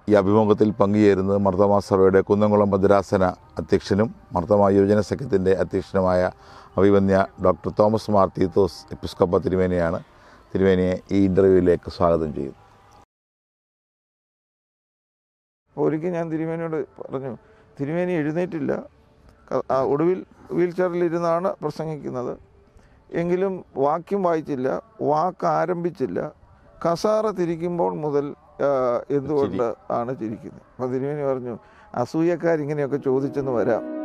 ഈ അഭിമുഖത്തിൽ പങ്കുചേരുന്നത് മർദ്ദമാ സഭയുടെ കുന്നംകുളം ഭദ്രാസന അധ്യക്ഷനും മർദ്ദമാ യുവജന സഖ്യത്തിൻ്റെ അധ്യക്ഷനുമായ അഭിവന്യ ഡോക്ടർ തോമസ് മാർ തീത്തോസ് എപ്പിസ്കോപ്പ തിരുമേനിയാണ് തിരുമേനിയെ ഈ ഇൻ്റർവ്യൂവിലേക്ക് സ്വാഗതം ചെയ്യുന്നു അപ്പോൾ ഒരിക്കൽ ഞാൻ തിരുമേനിയോട് പറഞ്ഞു തിരുമേനി എഴുന്നേറ്റില്ല ക- ആ, ഒടുവിൽ വീൽ ചെയറിലിരുന്നാണ് പ്രസംഗിക്കുന്നത് എങ്കിലും വാക്യം വായിച്ചില്ല വാക്ക് ആരംഭിച്ചില്ല കസാറ തിരിക്കുമ്പോൾ മുതൽ ആ, എന്തുകൊണ്ട് ആണ് ചിരിക്കുന്നത് അപ്പോൾ തിരുമേനി പറഞ്ഞു അസൂയക്കാരിങ്ങനെയൊക്കെ ചോദിച്ചെന്ന് വരാം